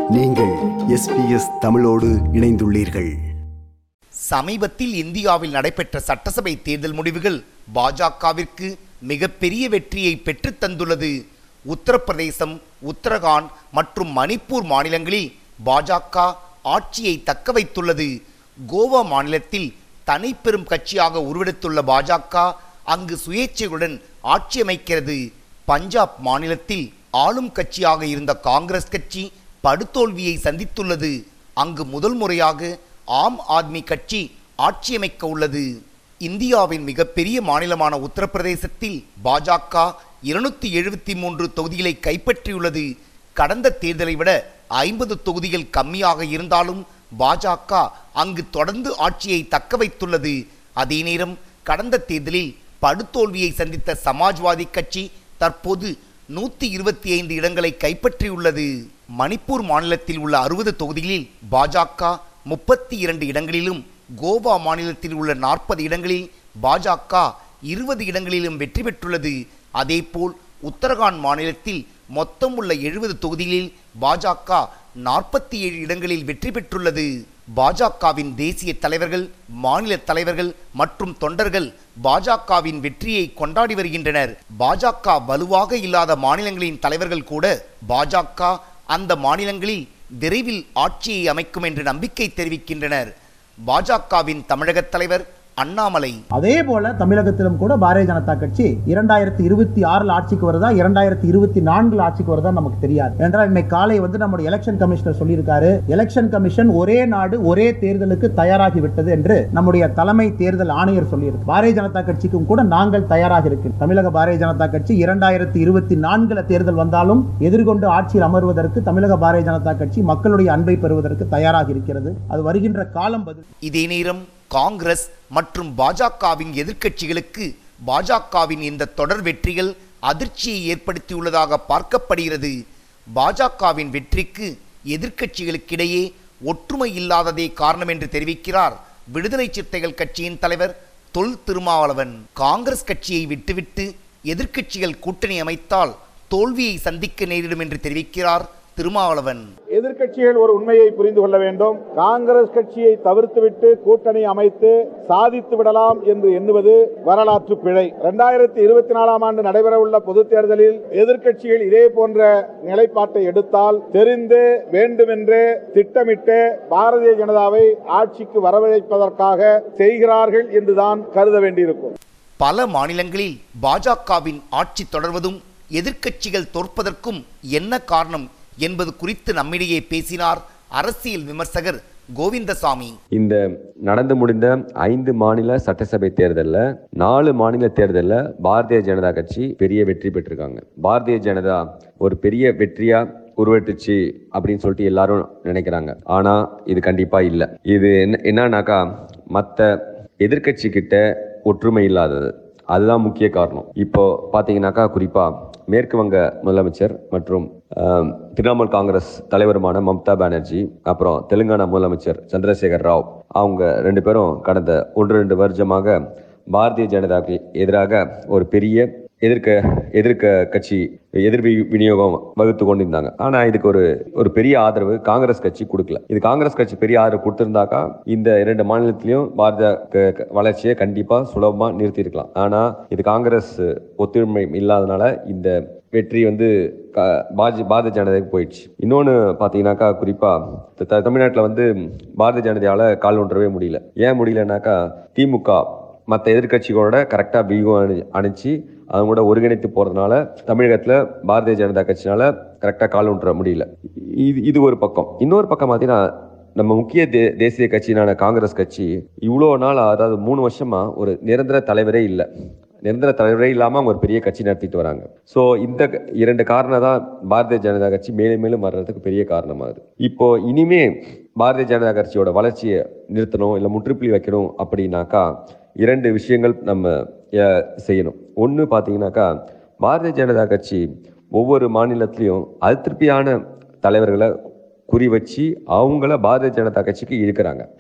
நீங்கள் எஸ்பிஎஸ் தமிழோடு இணைந்துள்ளீர்கள் சமீபத்தில் இந்தியாவில் நடைபெற்ற சட்டசபை தேர்தல் முடிவுகள் பாஜகவிற்கு மிகப்பெரிய வெற்றியை பெற்றுத் தந்துள்ளது உத்தரப்பிரதேசம் உத்தரகாண்ட் மற்றும் மணிப்பூர் மாநிலங்களில் பாஜக ஆட்சியை தக்க வைத்துள்ளது கோவா மாநிலத்தில் தனிப்பெரும் கட்சியாக உருவெடுத்துள்ள பாஜக அங்கு சுயேட்சையுடன் ஆட்சி அமைக்கிறது பஞ்சாப் மாநிலத்தில் ஆளும் கட்சியாக இருந்த காங்கிரஸ் கட்சி படுதோல்வியை சந்தித்துள்ளது அங்கு முதல் முறையாக ஆம் ஆத்மி கட்சி ஆட்சியமைக்க உள்ளது இந்தியாவின் மிகப்பெரிய மாநிலமான உத்தரப்பிரதேசத்தில் பாஜக இருநூத்தி எழுபத்தி மூன்று தொகுதிகளை கைப்பற்றியுள்ளது கடந்த தேர்தலை விட ஐம்பது தொகுதிகள் கம்மியாக இருந்தாலும் பாஜக அங்கு தொடர்ந்து ஆட்சியை தக்க வைத்துள்ளது அதே நேரம் கடந்த தேர்தலில் படுதோல்வியை சந்தித்த சமாஜ்வாதி கட்சி தற்போது நூற்றி இருபத்தி ஐந்து இடங்களை கைப்பற்றியுள்ளது மணிப்பூர் மாநிலத்தில் உள்ள அறுபது தொகுதிகளில் பாஜக முப்பத்தி இரண்டு இடங்களிலும் கோவா மாநிலத்தில் உள்ள நாற்பது இடங்களில் பாஜக இருபது இடங்களிலும் வெற்றி பெற்றுள்ளது அதேபோல் உத்தரகாண்ட் மாநிலத்தில் மொத்தம் உள்ள எழுபது தொகுதிகளில் பாஜக நாற்பத்தி ஏழு இடங்களில் வெற்றி பெற்றுள்ளது பாஜகவின் தேசிய தலைவர்கள் மாநில தலைவர்கள் மற்றும் தொண்டர்கள் பாஜகவின் வெற்றியை கொண்டாடி வருகின்றனர் பாஜக வலுவாக இல்லாத மாநிலங்களின் தலைவர்கள் கூட பாஜக அந்த மாநிலங்களில் விரைவில் ஆட்சியை அமைக்கும் என்று நம்பிக்கை தெரிவிக்கின்றனர் பாஜகவின் தமிழக தலைவர் அண்ணாமலை அதே போல தமிழகத்திலும் கூட பாரதிய ஜனதா கட்சி இரண்டாயிரத்தி இருபத்தி ஆறுல ஆட்சிக்கு வருதா இரண்டாயிரத்தி இருபத்தி நான்குல ஆட்சிக்கு வருதா நமக்கு தெரியாது என்றால் இன்னைக்கு காலை வந்து நம்முடைய எலெக்ஷன் கமிஷனர் சொல்லியிருக்காரு எலெக்ஷன் கமிஷன் ஒரே நாடு ஒரே தேர்தலுக்கு தயாராகி விட்டது என்று நம்முடைய தலைமை தேர்தல் ஆணையர் சொல்லியிருக்கு பாரதிய ஜனதா கட்சிக்கும் கூட நாங்கள் தயாராக இருக்கிறோம் தமிழக பாரதிய ஜனதா கட்சி இரண்டாயிரத்தி இருபத்தி நான்குல தேர்தல் வந்தாலும் எதிர்கொண்டு ஆட்சியில் அமர்வதற்கு தமிழக பாரதிய ஜனதா கட்சி மக்களுடைய அன்பை பெறுவதற்கு தயாராக இருக்கிறது அது வருகின்ற காலம் பதில் இதே நேரம் காங்கிரஸ் மற்றும் பாஜகவின் எதிர்க்கட்சிகளுக்கு பாஜகவின் இந்த தொடர் வெற்றிகள் அதிர்ச்சியை ஏற்படுத்தியுள்ளதாக பார்க்கப்படுகிறது பாஜகவின் வெற்றிக்கு எதிர்க்கட்சிகளுக்கிடையே ஒற்றுமை இல்லாததே காரணம் என்று தெரிவிக்கிறார் விடுதலை சிறுத்தைகள் கட்சியின் தலைவர் தொல் திருமாவளவன் காங்கிரஸ் கட்சியை விட்டுவிட்டு எதிர்க்கட்சிகள் கூட்டணி அமைத்தால் தோல்வியை சந்திக்க நேரிடும் என்று தெரிவிக்கிறார் திருமாவளவன் எதிர்க்கட்சிகள் ஒரு உண்மையை புரிந்து கொள்ள வேண்டும் காங்கிரஸ் கட்சியை தவிர்த்துவிட்டு கூட்டணி அமைத்து சாதித்து விடலாம் என்று எண்ணுவது வரலாற்று பிழை இரண்டாயிரத்தி இருபத்தி நாலாம் ஆண்டு நடைபெறவுள்ள பொதுத் தேர்தலில் எதிர்க்கட்சிகள் இதே போன்ற நிலைப்பாட்டை எடுத்தால் தெரிந்து வேண்டுமென்றே திட்டமிட்டு பாரதிய ஜனதாவை ஆட்சிக்கு வரவழைப்பதற்காக செய்கிறார்கள் என்றுதான் கருத வேண்டியிருக்கும் பல மாநிலங்களில் பாஜகவின் ஆட்சி தொடர்வதும் எதிர்க்கட்சிகள் தோற்பதற்கும் என்ன காரணம் என்பது குறித்து நம்மிடையே பேசினார் அரசியல் விமர்சகர் கோவிந்தசாமி இந்த நடந்து முடிந்த ஐந்து மாநில சட்டசபை தேர்தலில் நாலு மாநில தேர்தலில் பாரதிய ஜனதா கட்சி பெரிய வெற்றி பெற்றிருக்காங்க பாரதிய ஜனதா ஒரு பெரிய வெற்றியா உருவெட்டுச்சு அப்படின்னு சொல்லிட்டு எல்லாரும் நினைக்கிறாங்க ஆனா இது கண்டிப்பா இல்லை இது என்ன என்னன்னாக்கா மற்ற எதிர்க்கட்சி கிட்ட ஒற்றுமை இல்லாதது அதுதான் முக்கிய காரணம் இப்போ பார்த்தீங்கன்னாக்கா குறிப்பா மேற்கு வங்க முதலமைச்சர் மற்றும் ஆம், திரிணாமுல் காங்கிரஸ் தலைவருமான மம்தா பானர்ஜி அப்புறம் தெலுங்கானா முதலமைச்சர் சந்திரசேகர் ராவ் அவங்க ரெண்டு பேரும் கடந்த ஒன்று ரெண்டு வருஷமாக பாரதிய ஜனதாக்கு எதிராக ஒரு பெரிய எதிர்க்க எதிர்க்க கட்சி எதிர் வி- விநியோகம் வகுத்து கொண்டிருந்தாங்க ஆனா இதுக்கு ஒரு ஒரு பெரிய ஆதரவு காங்கிரஸ் கட்சி கொடுக்கல இது காங்கிரஸ் கட்சி பெரிய ஆதரவு கொடுத்திருந்தாக்கா இந்த இரண்டு மாநிலத்திலையும் பாரத க- க- வளர்ச்சியை கண்டிப்பா சுலபமா நிறுத்தி இருக்கலாம் ஆனா இது காங்கிரஸ் ஒத்துழைமை இல்லாதனால இந்த வெற்றி வந்து க- பாஜ பாரதிய ஜனதாவுக்கு போயிடுச்சு இன்னொன்று பார்த்தீங்கன்னாக்கா குறிப்பாக த தமிழ்நாட்டில் வந்து பாரதிய ஜனதாவால் கால் ஒன்றவே முடியல ஏன் முடியலனாக்கா திமுக மற்ற எதிர்க்கட்சிகளோட கரெக்டாக வியூகம் அணி அணிச்சு அவங்க கூட ஒருங்கிணைத்து போகிறதுனால தமிழகத்தில் பாரதிய ஜனதா கட்சினால கரெக்டாக கால் ஒன்ற முடியல இது இது ஒரு பக்கம் இன்னொரு பக்கம் பார்த்தீங்கன்னா நம்ம முக்கிய தே தேசிய கட்சியான காங்கிரஸ் கட்சி இவ்வளோ நாள் அதாவது மூணு வருஷமா ஒரு நிரந்தர தலைவரே இல்லை நிரந்தர தலைவரே இல்லாமல் அவங்க ஒரு பெரிய கட்சி நடத்திட்டு வராங்க ஸோ இந்த க- இரண்டு காரணம் தான் பாரதிய ஜனதா கட்சி மேலும் மேலும் வர்றதுக்கு பெரிய காரணமாகுது இப்போ இனிமே பாரதிய ஜனதா கட்சியோட வளர்ச்சியை நிறுத்தணும் இல்லை முற்றுப்புள்ளி வைக்கணும் அப்படின்னாக்கா இரண்டு விஷயங்கள் நம்ம அஹ், செய்யணும் ஒன்று பார்த்தீங்கன்னாக்கா பாரதிய ஜனதா கட்சி ஒவ்வொரு மாநிலத்திலையும் அதிருப்தியான தலைவர்களை குறி வச்சு அவங்கள பாரதிய ஜனதா கட்சிக்கு இழுக்கிறாங்க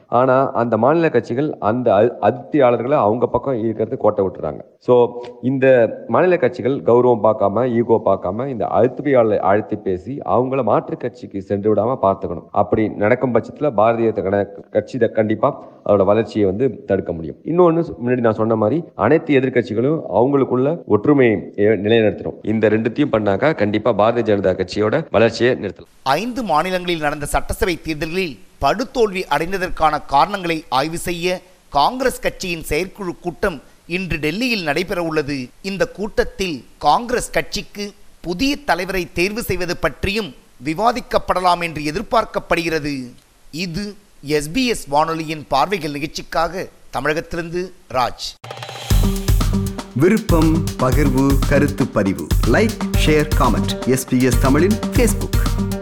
ஆனா அந்த மாநில கட்சிகள் அந்த அ- அதிருப்தியாளர்களை அவங்க பக்கம் இருக்கிறது கோட்டை விட்டுறாங்க ஸோ இந்த மாநில கட்சிகள் கௌரவம் பார்க்காம ஈகோ பார்க்காம இந்த அழுத்தவியாளரை அழைத்து பேசி அவங்கள மாற்று கட்சிக்கு சென்று விடாம பார்த்துக்கணும் அப்படி நடக்கும் பட்சத்தில் பாரதிய கட- கட்சி இதை கண்டிப்பா அதோட வளர்ச்சியை வந்து தடுக்க முடியும் இன்னொன்று முன்னாடி நான் சொன்ன மாதிரி அனைத்து எதிர்க்கட்சிகளும் அவங்களுக்குள்ள ஒற்றுமையை எ- நிலைநிறுத்தணும் இந்த ரெண்டுத்தையும் பண்ணாக்கா கண்டிப்பா பாரதிய ஜனதா கட்சியோட வளர்ச்சியை நிறுத்தலாம் ஐந்து மாநிலங்களில் நடந்த சட்டசபை தேர்தல்களில் படுதோல்வி அடைந்ததற்கான காரணங்களை ஆய்வு செய்ய காங்கிரஸ் கட்சியின் செயற்குழு கூட்டம் இன்று டெல்லியில் நடைபெற உள்ளது இந்த கூட்டத்தில் காங்கிரஸ் கட்சிக்கு புதிய தலைவரை தேர்வு செய்வது பற்றியும் விவாதிக்கப்படலாம் என்று எதிர்பார்க்கப்படுகிறது இது எஸ்பிஎஸ் வானொலியின் பார்வைகள் நிகழ்ச்சிக்காக தமிழகத்திலிருந்து ராஜ் விருப்பம் பகிர்வு கருத்து பதிவு லைக் ஷேர் காமெண்ட் எஸ்பிஎஸ் தமிழின் ஃபேஸ்புக்